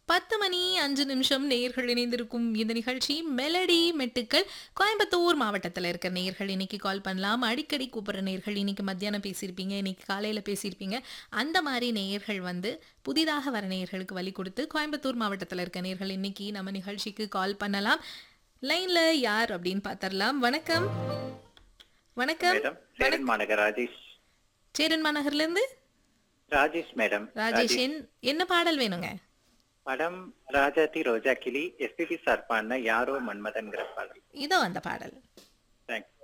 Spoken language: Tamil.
பத்து மணி அஞ்சு நிமிஷம் நேயர்கள் இணைந்திருக்கும் இந்த நிகழ்ச்சி மெலடி மெட்டுக்கள் கோயம்புத்தூர் மாவட்டத்தில் இருக்க நேயர்கள் இன்னைக்கு கால் பண்ணலாம் அடிக்கடி கூப்பிடுற நேயர்கள் இன்னைக்கு மத்தியானம் பேசியிருப்பீங்க இன்னைக்கு காலையில் பேசியிருப்பீங்க அந்த மாதிரி நேயர்கள் வந்து புதிதாக வர நேயர்களுக்கு வழி கொடுத்து கோயம்புத்தூர் மாவட்டத்தில் இருக்க நேயர்கள் இன்னைக்கு நம்ம நிகழ்ச்சிக்கு கால் பண்ணலாம் லைன்ல யார் அப்படின்னு பார்த்தரலாம் வணக்கம் வணக்கம் மேடம் சேரன் மாநகர் ராஜேஷ் சேரன் மாநகர்ல இருந்து ராஜேஷ் மேடம் ராஜேஷ் என்- என்ன பாடல் வேணுங்க படம் ராஜாத்தி ரோஜா கிளி எஸ்பிபி சார் பாடின யாரோ மன்மதன்கிற பாடல் இதோ அந்த பாடல் தேங்க்ஸ்